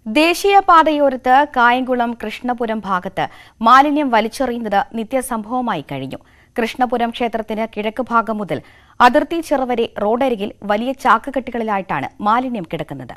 ദേശീയപാതയോരത്ത് കായംകുളം കൃഷ്ണപുരം ഭാഗത്ത് മാലിന്യം വലിച്ചെറിയുന്നത് നിത്യസംഭവമായി കഴിഞ്ഞു കൃഷ്ണപുരം ക്ഷേത്രത്തിന് കിഴക്ക് ഭാഗം മുതൽ അതിർത്തി ചിറ വരെ റോഡരികിൽ വലിയ ചാക്കുകെട്ടുകളിലായിട്ടാണ് മാലിന്യം കിടക്കുന്നത്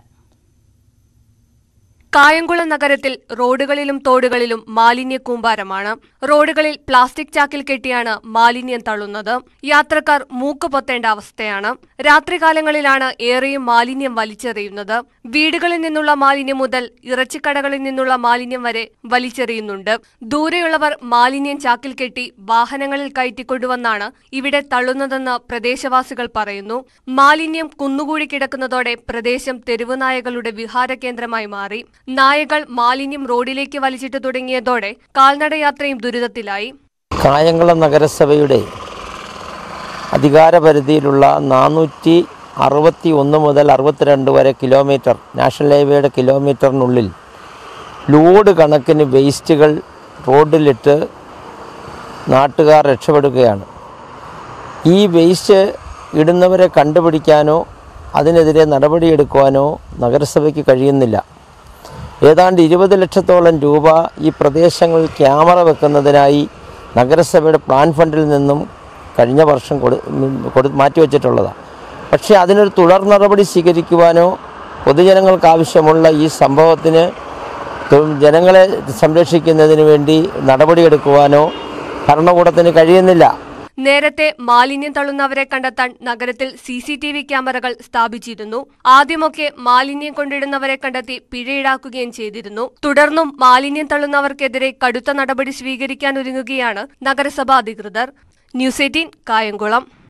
കായംകുളം നഗരത്തിൽ റോഡുകളിലും തോടുകളിലും മാലിന്യ കൂമ്പാരമാണ് റോഡുകളിൽ പ്ലാസ്റ്റിക് ചാക്കിൽ കെട്ടിയാണ് മാലിന്യം തള്ളുന്നത് യാത്രക്കാർ മൂക്ക് പൊത്തേണ്ട അവസ്ഥയാണ് രാത്രികാലങ്ങളിലാണ് ഏറെയും മാലിന്യം വലിച്ചെറിയുന്നത് വീടുകളിൽ നിന്നുള്ള മാലിന്യം മുതൽ ഇറച്ചിക്കടകളിൽ നിന്നുള്ള മാലിന്യം വരെ വലിച്ചെറിയുന്നുണ്ട് ദൂരെയുള്ളവർ മാലിന്യം ചാക്കിൽ കെട്ടി വാഹനങ്ങളിൽ കയറ്റിക്കൊണ്ടുവന്നാണ് ഇവിടെ തള്ളുന്നതെന്ന് പ്രദേശവാസികൾ പറയുന്നു മാലിന്യം കുന്നുകൂടി കിടക്കുന്നതോടെ പ്രദേശം തെരുവുനായകളുടെ വിഹാര കേന്ദ്രമായി മാറി നായകൾ മാലിന്യം റോഡിലേക്ക് വലിച്ചിട്ട് തുടങ്ങിയതോടെ കാൽനടയാത്രയും ദുരിതത്തിലായി കായംകുളം നഗരസഭയുടെ അധികാരപരിധിയിലുള്ള നാനൂറ്റി അറുപത്തി ഒന്ന് മുതൽ അറുപത്തിരണ്ട് വരെ കിലോമീറ്റർ നാഷണൽ ഹൈവേയുടെ കിലോമീറ്ററിനുള്ളിൽ ലോഡ് കണക്കിന് വേസ്റ്റുകൾ റോഡിലിട്ട് നാട്ടുകാർ രക്ഷപ്പെടുകയാണ് ഈ വേസ്റ്റ് ഇടുന്നവരെ കണ്ടുപിടിക്കാനോ അതിനെതിരെ നടപടിയെടുക്കുവാനോ നഗരസഭയ്ക്ക് കഴിയുന്നില്ല ഏതാണ്ട് ഇരുപത് ലക്ഷത്തോളം രൂപ ഈ പ്രദേശങ്ങളിൽ ക്യാമറ വെക്കുന്നതിനായി നഗരസഭയുടെ പ്ലാൻ ഫണ്ടിൽ നിന്നും കഴിഞ്ഞ വർഷം കൊടു ഉം, കൊടു മാറ്റിവെച്ചിട്ടുള്ളതാണ് പക്ഷേ അതിനൊരു തുടർ നടപടി സ്വീകരിക്കുവാനോ പൊതുജനങ്ങൾക്ക് ആവശ്യമുള്ള ഈ സംഭവത്തിന് തൊ- ജനങ്ങളെ സംരക്ഷിക്കുന്നതിന് വേണ്ടി നടപടിയെടുക്കുവാനോ ഭരണകൂടത്തിന് കഴിയുന്നില്ല നേരത്തെ മാലിന്യം തള്ളുന്നവരെ കണ്ടെത്താൻ നഗരത്തിൽ സി സി ടി വി ക്യാമറകൾ സ്ഥാപിച്ചിരുന്നു ആദ്യമൊക്കെ മാലിന്യം കൊണ്ടിടുന്നവരെ കണ്ടെത്തി പിഴ ഈടാക്കുകയും ചെയ്തിരുന്നു തുടർന്നും മാലിന്യം തള്ളുന്നവർക്കെതിരെ കടുത്ത നടപടി സ്വീകരിക്കാൻ ഒരുങ്ങുകയാണ് നഗരസഭാ അധികൃതർ ന്യൂസ് എയ്റ്റീൻ കായംകുളം